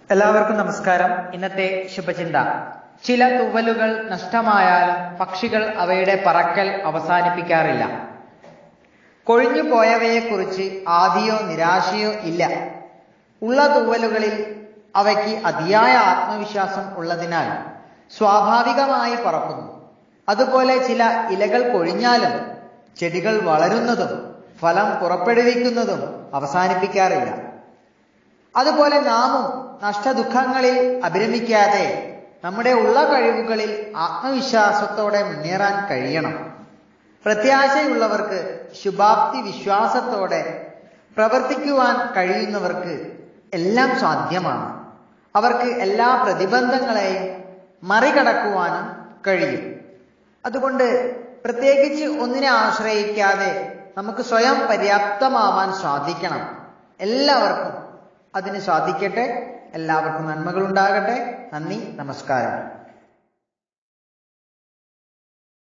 എല്ലാവർക്കും നമസ്കാരം ഇന്നത്തെ ശുഭചിന്ത ചില തൂവലുകൾ നഷ്ടമായാലും പക്ഷികൾ അവയുടെ പറക്കൽ അവസാനിപ്പിക്കാറില്ല കൊഴിഞ്ഞു പോയവയെക്കുറിച്ച് ആദിയോ നിരാശയോ ഇല്ല ഉള്ള തൂവലുകളിൽ അവയ്ക്ക് അതിയായ ആത്മവിശ്വാസം ഉള്ളതിനാൽ സ്വാഭാവികമായി പറക്കുന്നു അതുപോലെ ചില ഇലകൾ കൊഴിഞ്ഞാലും ചെടികൾ വളരുന്നതും ഫലം പുറപ്പെടുവിക്കുന്നതും അവസാനിപ്പിക്കാറില്ല അതുപോലെ നാമും നഷ്ടദുഃഖങ്ങളിൽ അഭിരമിക്കാതെ നമ്മുടെ ഉള്ള കഴിവുകളിൽ ആത്മവിശ്വാസത്തോടെ മുന്നേറാൻ കഴിയണം പ്രത്യാശയുള്ളവർക്ക് ശുഭാപ്തി വിശ്വാസത്തോടെ പ്രവർത്തിക്കുവാൻ കഴിയുന്നവർക്ക് എല്ലാം സാധ്യമാണ് അവർക്ക് എല്ലാ പ്രതിബന്ധങ്ങളെയും മറികടക്കുവാനും കഴിയും അതുകൊണ്ട് പ്രത്യേകിച്ച് ഒന്നിനെ ആശ്രയിക്കാതെ നമുക്ക് സ്വയം പര്യാപ്തമാവാൻ സാധിക്കണം എല്ലാവർക്കും അതിന് സാധിക്കട്ടെ എല്ലാവർക്കും നന്മകൾ ഉണ്ടാകട്ടെ നന്ദി നമസ്കാരം